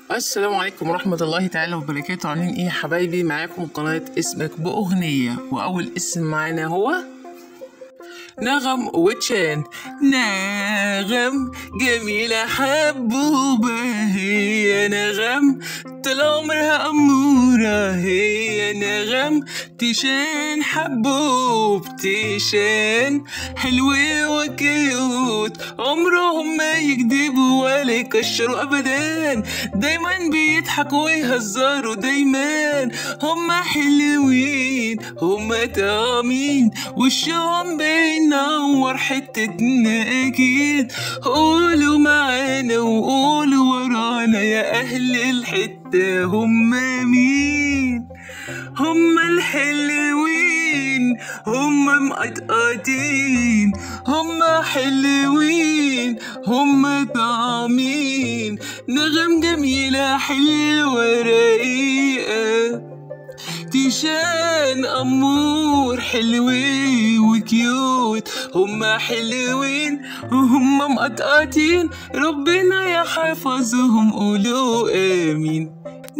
السلام عليكم ورحمة الله تعالى وبركاته عاملين ايه يا حبايبي معاكم قناة اسمك بأغنية وأول اسم معانا هو نغم وتشان نغم جميلة حبوبة هي نغم طول عمرها أمورة هي نغم تشان حبوب تشان حلوة وكيوت عمرهم ما يكذبوا ولا يكشروا أبدا دايما بيضحكوا ويهزروا دايما هما حلوين هما طعمين وشهم بينور حتتنا أكيد قولوا معانا وقولوا ورانا يا أهل الحتة هما مين هما الحلوين هما مقطقطين هما حلوين هما طعمين نغم جميلة حلوة رقيقة تيشان أمور حلوين وكيوت هما حلوين وهما مقطقطين ربنا يحفظهم قولوا آمين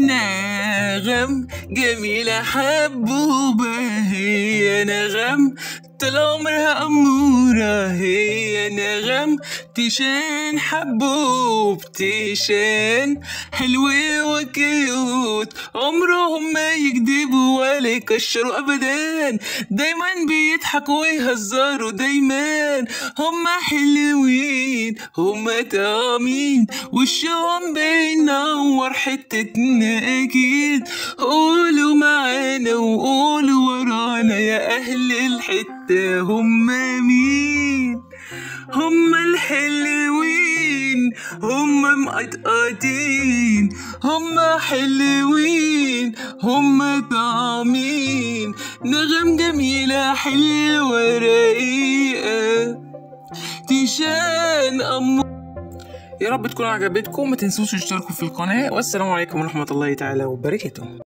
نغم جميلة حبوبة هي نغم طول عمرها أمورة هي نغم تشان حبوب تشان حلوة وكيوت عمرهم ما يكذبوا ولا يكشروا أبدا دايما بيضحكوا ويهزروا دايما هما حلوين هما طعمين وشهم بينور حتتنا أكيد قولوا معانا وقولوا ورانا يا أهل الحتة هما مين هما الحلوين هما مقطقطين هما حلوين هما طعمين نغم جميلة حلوة رقيقة تشان أمور يا رب تكون عجبتكم ما تنسوش تشتركوا في القناة والسلام عليكم ورحمة الله تعالى وبركاته